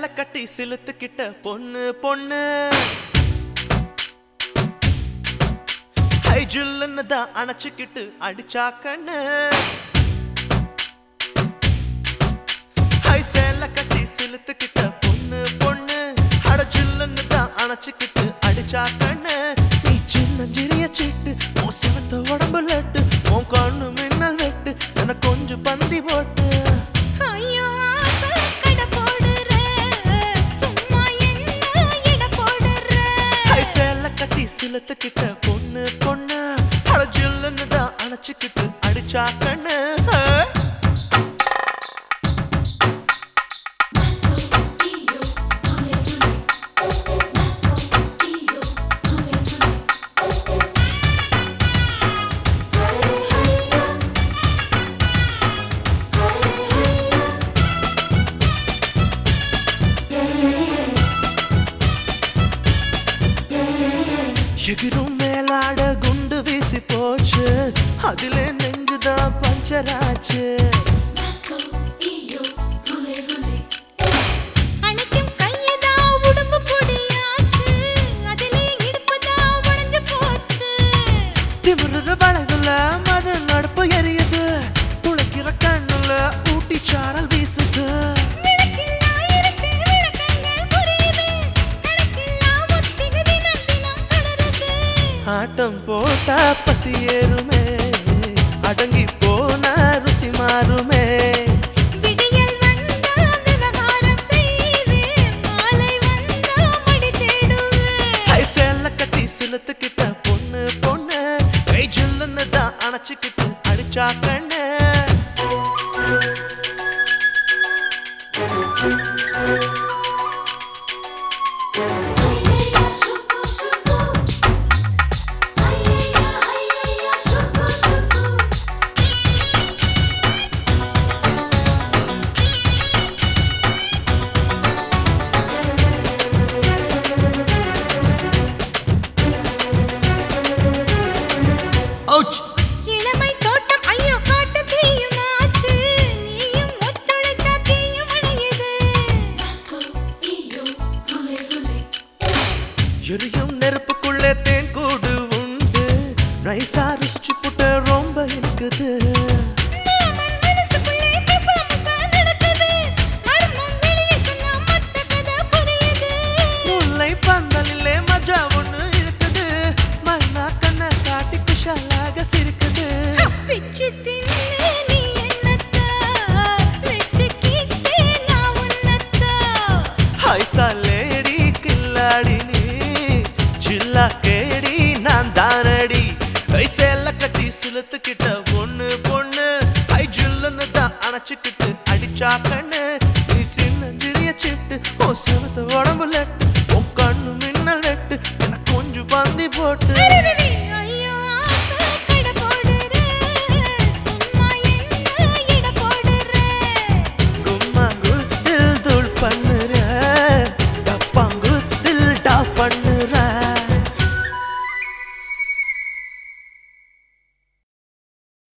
சேலை கட்டி சிலுத்துக்கிட்ட பொண்ணு பொண்ணு ஹை ஜில்லுன்னு தான் அணைச்சுக்கிட்டு அடிச்சா கண்ணு ஹை சேலை கட்டி சிலுத்துக்கிட்ட பொண்ணு பொண்ணு அட ஜில்லுன்னு தான் அணைச்சுக்கிட்டு அடிச்சா கண்ணு நீ சின்னஞ்சிறிய சீட்டு உன் சிவந்த உடம்பு லட்டு உன் கண்ணு மின்னல் வெட்டு எனக்கு கொஞ்சம் பந்தி போட்டு ஐயோ ஆசை கடை போடுற சும்மா என்ன எடை போடுற ஹை சேலை கட்டி சிலுத்துக்கிட்ட பொண்ணு பொண்ணு அட ஜில்லுன்னு தான் அணைச்சுக்கிட்டு அடிச்சா கண்ணு எகிரும் மேலாட குண்டு வீசி போச்சு அதிலே நெஞ்சுதான் பஞ்சராச்சு அணைக்கும் கையதா உடம்பு பொடியாச்சு அதிலே இடுப்புதா உடைஞ்சு போச்சு திமிருற வளைவுல மத நடப்பு எரியுது துளைக்கிற கண்ணுல ஊட்டி சாரல் வீசுது விளக்கில்லா இருக்கு விளக்கங்கள் புரியுது கணக்கில்லா ஒத்திகை தினம் தினம் தொடருது ஆட்டம் போட்டா பசி ஏறுமே அடங்கி போனா ருசி மாறுமே விடியல் வந்தா விவகாரம் செய்வேன் மாலை வந்தா மடி தேடுவேன் ஹை சேல கட்டி சிலுத்துக்கிட்ட பொண்ணு பொண்ணு கை ஜில்லுன்னு தான் அணைச்சுக்கிட்டு அடிச்சா கண்ணு ஐயா சுக்கு சுக்கு ஐயா ஐயா சுக்கு சுக்கு அவுச் இளமை தோட்டம் ஐயோ காட்டு தீயுமாச்சு நீயும் ஒத்துழைத்தா தீயும் அணையுது எரியும் நெருப்புக்குள்ளே தேன் கூடு உண்டு நைசா ருச்சி புட்ட ரொம்ப இருக்குது மாமன் மனசுக்குள்ளே கசாமசா நடக்குது மர்மம் வெளியே சொன்னா மத்த கதை புரியுது முல்லை பந்தலிலே மஜா ஒண்ணு இருக்குது மன்னா கண்ண காட்டி குஷாலாக சிரிக்குது பிச்சு தின்னு நீ என்னத்தா வச்சுக்கிட்டே நான் உன்னத்தா ஹைசா லேடி கில்லாடி நீ சில்லா கேடி நான் தானடி ஐசேல கட்டி சிலுத்துக்கிட்ட ஒண்ணு பொண்ணு ஐ ஜில்லுன்னு தான் அணைச்சுக்கிட்டு அடிச்சா